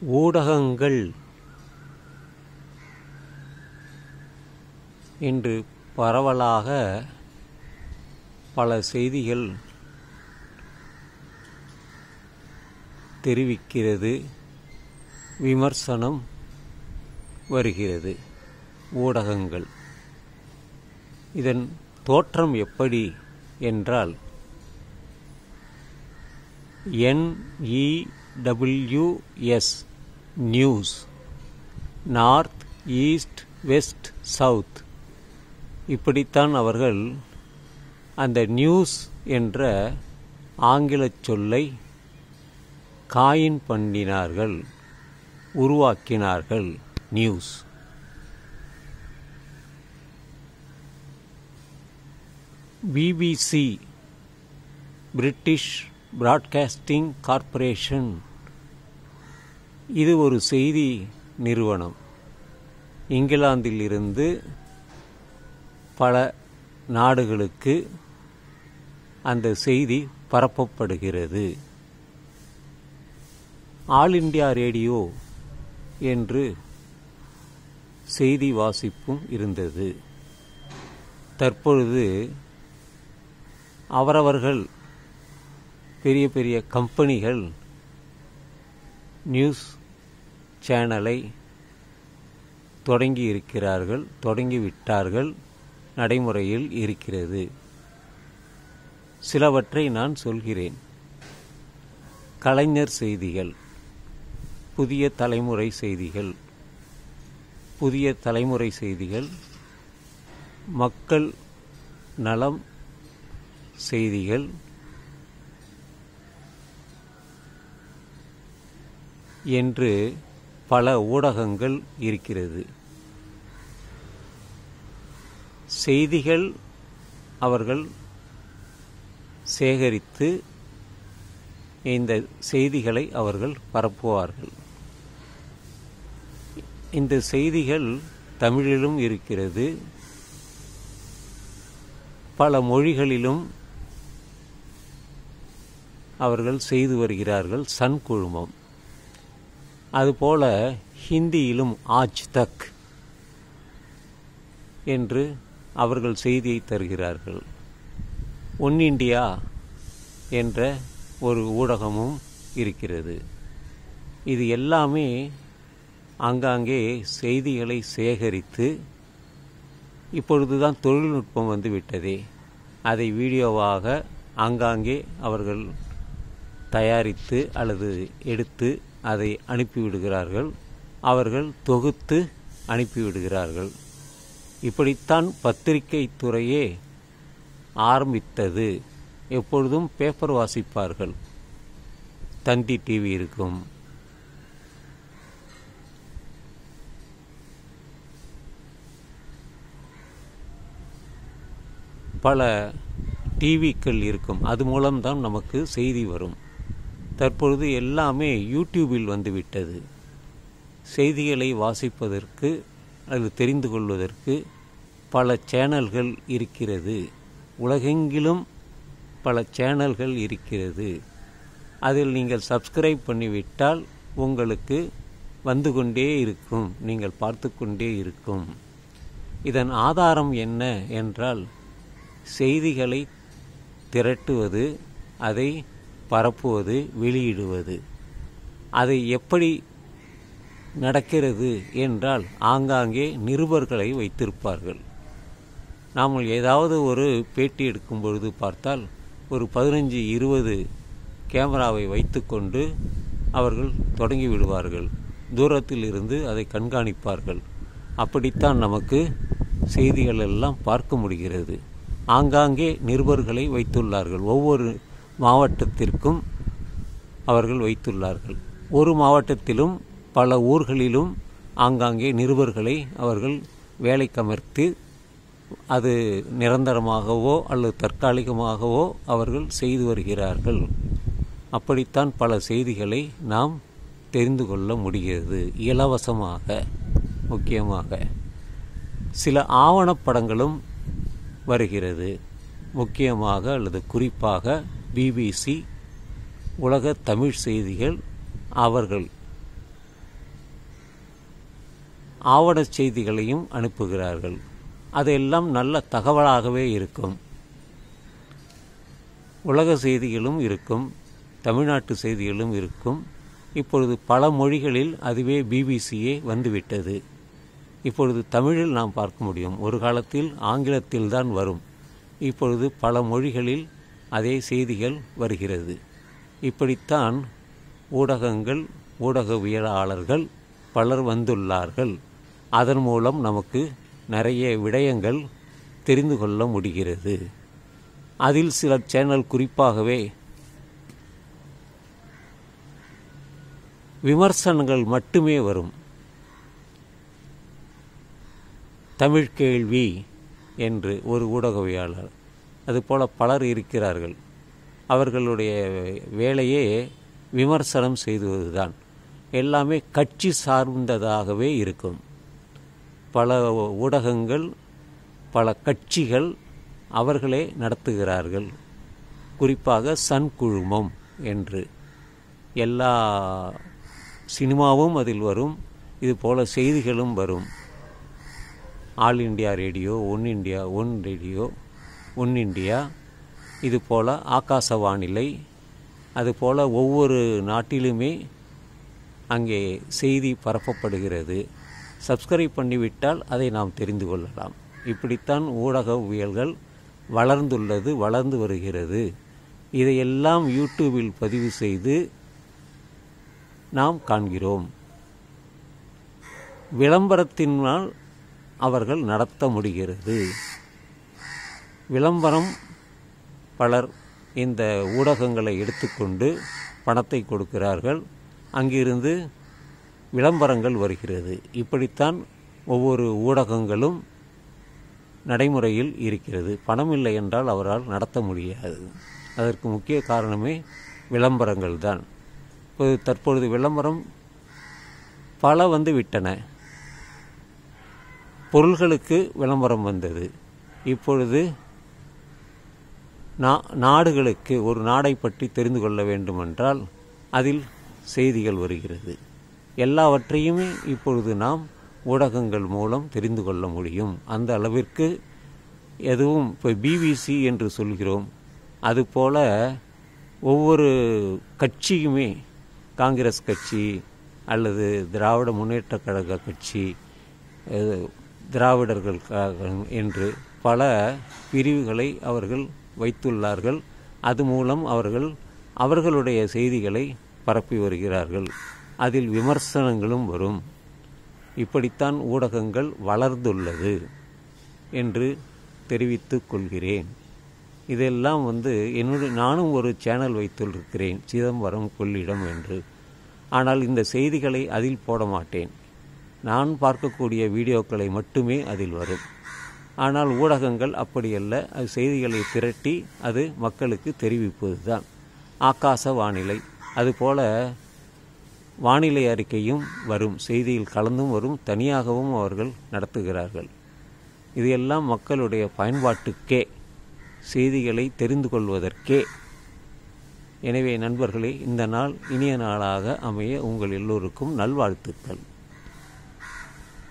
ஊடகங்கள் இன்று பரவலாக பல செய்திகள் தெரிவிக்கிறது விமர்சனம் வருகிறது ஊடகங்கள் இதன் தோற்றம் எப்படி என்றால் N E W S news north east west south இப்படித்தான் அவர்கள் அந்த நியூஸ் என்ற ஆங்கிலச் சொல்லை காயின் பண்ணினார்கள் உருவாக்கினார்கள் news BBC British Broadcasting Corporation இது ஒரு செய்தி நிறுவனம் இங்கிலாந்திலிருந்து பல நாடுகளுக்கு அந்த செய்தி பரப்பப்படுகிறது ஆல் இண்டியா ரேடியோ என்று செய்தி வாசிப்பும் இருந்தது தற்பொழுது அவரவர்கள் பெரிய பெரிய கம்பெனிகள் நியூஸ் சேனலை தொடங்கி இருக்கிறார்கள் தொடங்கிவிட்டார்கள் நடைமுறையில் இருக்கிறது சிலவற்றை நான் சொல்கிறேன் கலைஞர் செய்திகள் புதிய தலைமுறை செய்திகள் புதிய தலைமுறை செய்திகள் மக்கள் நலம் செய்திகள் என்று பல ஊடகங்கள் இருக்கிறது செய்திகள் அவர்கள் சேகரித்து இந்த செய்திகளை அவர்கள் பரப்புவார்கள் இந்த செய்திகள் தமிழிலும் இருக்கிறது பல மொழிகளிலும் அவர்கள் செய்து வருகிறார்கள் சன் குழுமம் அதுபோல ஹிந்தியிலும் ஆஜ் தக் என்று அவர்கள் செய்தியை தருகிறார்கள் ஒன் இண்டியா என்ற ஒரு ஊடகமும் இருக்கிறது இது எல்லாமே ஆங்காங்கே செய்திகளை சேகரித்து இப்பொழுதுதான் தொழில்நுட்பம் வந்து விட்டதே அதை வீடியோவாக ஆங்காங்கே அவர்கள் தயாரித்து அல்லது எடுத்து அதை அனுப்பிவிடுகிறார்கள் அவர்கள் தொகுத்து அனுப்பிவிடுகிறார்கள் இப்படித்தான் பத்திரிகை துறையே ஆரம்பித்தது எப்பொழுதும் பேப்பர் வாசிப்பார்கள் தந்தி டிவி இருக்கும் பல டிவிக்கள் இருக்கும் அது மூலம்தான் நமக்கு செய்தி வரும் தற்பொழுது எல்லாமே யூடியூபில் வந்துவிட்டது செய்திகளை வாசிப்பதற்கு அல்லது தெரிந்து கொள்வதற்கு பல சேனல்கள் இருக்கிறது உலகெங்கிலும் பல சேனல்கள் இருக்கிறது அதில் நீங்கள் சப்ஸ்கிரைப் பண்ணிவிட்டால் உங்களுக்கு வந்து கொண்டே இருக்கும் நீங்கள் பார்த்து கொண்டே இருக்கும் இதன் ஆதாரம் என்ன என்றால் செய்திகளை திரட்டுவது அதை பரப்புவது வெளியிடுவது அதை எப்படி நடக்கிறது என்றால் ஆங்காங்கே நிருபர்களை வைத்திருப்பார்கள் நாம் ஏதாவது ஒரு பேட்டி எடுக்கும் பொழுது பார்த்தால் ஒரு பதினஞ்சு இருபது கேமராவை வைத்துக்கொண்டு அவர்கள் தொடங்கி விடுவார்கள் தூரத்தில் இருந்து அதை கண்காணிப்பார்கள் அப்படித்தான் நமக்கு செய்திகள் எல்லாம் பார்க்க முடிகிறது ஆங்காங்கே நிருபர்களை வைத்துள்ளார்கள் ஒவ்வொரு மாவட்டத்திற்கும் அவர்கள் வைத்துள்ளார்கள் ஒரு மாவட்டத்திலும் பல ஊர்களிலும் ஆங்காங்கே நிருபர்களை அவர்கள் வேலைக்கமர்த்தி அது நிரந்தரமாகவோ அல்லது தற்காலிகமாகவோ அவர்கள் செய்து வருகிறார்கள் அப்படித்தான் பல செய்திகளை நாம் தெரிந்து கொள்ள முடிகிறது இலவசமாக முக்கியமாக சில ஆவணப்படங்களும் வருகிறது முக்கியமாக அல்லது குறிப்பாக பிபிசி உலக தமிழ் செய்திகள் அவர்கள் ஆவணச் செய்திகளையும் அனுப்புகிறார்கள் அதெல்லாம் நல்ல தகவலாகவே இருக்கும் உலக செய்திகளும் இருக்கும் தமிழ்நாட்டு செய்திகளும் இருக்கும் இப்பொழுது பல மொழிகளில் அதுவே பிபிசியே வந்துவிட்டது இப்பொழுது தமிழில் நாம் பார்க்க முடியும் ஒரு காலத்தில் ஆங்கிலத்தில் தான் வரும் இப்பொழுது பல மொழிகளில் அதே செய்திகள் வருகிறது இப்படித்தான் ஊடகங்கள் ஊடகவியலாளர்கள் பலர் வந்துள்ளார்கள் அதன் மூலம் நமக்கு நிறைய விடயங்கள் தெரிந்து கொள்ள முடிகிறது அதில் சில சேனல் குறிப்பாகவே விமர்சனங்கள் மட்டுமே வரும் தமிழ் கேள்வி என்று ஒரு ஊடகவியாளர் அதுபோல பலர் இருக்கிறார்கள் அவர்களுடைய வேலையே விமர்சனம் செய்துவதுதான் எல்லாமே கட்சி சார்ந்ததாகவே இருக்கும் பல ஊடகங்கள் பல கட்சிகள் அவர்களே நடத்துகிறார்கள் குறிப்பாக சன் குழுமம் என்று எல்லா சினிமாவும் அதில் வரும் இது போல செய்திகளும் வரும் all India radio one India one radio one India இது போல் ஆகாச வானிலை அதுபோல் ஒவ்வொரு நாட்டிலுமே அங்கே செய்தி பரப்பப்படுகிறது சப்ஸ்கிரைப் பண்ணிவிட்டால் அதை நாம் தெரிந்து கொள்ளலாம் இப்படித்தான் ஊடகவியல்கள் வளர்ந்துள்ளது வளர்ந்து வருகிறது இதையெல்லாம் யூடியூபில் பதிவு செய்து நாம் காண்கிறோம் விளம்பரத்தினால் அவர்கள் நடத்த முடிகிறது விளம்பரம் பலர் இந்த ஊடகங்களை எடுத்துக்கொண்டு பணத்தை கொடுக்கிறார்கள் அங்கிருந்து விளம்பரங்கள் வருகிறது இப்படித்தான் ஒவ்வொரு ஊடகங்களும் நடைமுறையில் இருக்கிறது பணம் இல்லை என்றால் அவரால் நடத்த முடியாது அதற்கு முக்கிய காரணமே விளம்பரங்கள் தான் இப்போது தற்பொழுது விளம்பரம் பல வந்து விட்டன பொருள்களுக்கு விளம்பரம் வந்தது இப்பொழுது நா நாடுகளுக்கு ஒரு நாடை பற்றி தெரிந்து கொள்ள வேண்டுமென்றால் அதில் செய்திகள் வருகிறது எல்லாவற்றையுமே இப்பொழுது நாம் ஊடகங்கள் மூலம் தெரிந்து கொள்ள முடியும் அந்த அளவிற்கு எதுவும் இப்போ பிபிசி என்று சொல்கிறோம் அதுபோல ஒவ்வொரு கட்சியுமே காங்கிரஸ் கட்சி அல்லது திராவிட முன்னேற்ற கழக கட்சி திராவிடர்கள் என்று பல பிரிவுகளை அவர்கள் வைத்துள்ளார்கள் அது மூலம் அவர்கள் அவர்களுடைய செய்திகளை பரப்பி வருகிறார்கள் அதில் விமர்சனங்களும் வரும் இப்படித்தான் ஊடகங்கள் வளர்ந்துள்ளது என்று தெரிவித்துக் கொள்கிறேன் இதெல்லாம் வந்து என்னுடைய நானும் ஒரு சேனல் வைத்துள்ளிருக்கிறேன் சிதம்பரம் கொள்ளிடம் என்று ஆனால் இந்த செய்திகளை அதில் போட மாட்டேன் நான் பார்க்கக்கூடிய வீடியோக்களை மட்டுமே அதில் வரும் ஆனால் ஊடகங்கள் அப்படியல்ல அது செய்திகளை திரட்டி அது மக்களுக்கு தெரிவிப்பது தான் ஆகாச வானிலை அதுபோல வானிலை அறிக்கையும் வரும் செய்தியில் கலந்தும் வரும் தனியாகவும் அவர்கள் நடத்துகிறார்கள் இது எல்லாம் மக்களுடைய பயன்பாட்டுக்கே செய்திகளை தெரிந்து கொள்வதற்கே எனவே நண்பர்களே இந்த நாள் இனிய நாளாக அமைய உங்கள் எல்லோருக்கும் நல்வாழ்த்துக்கள்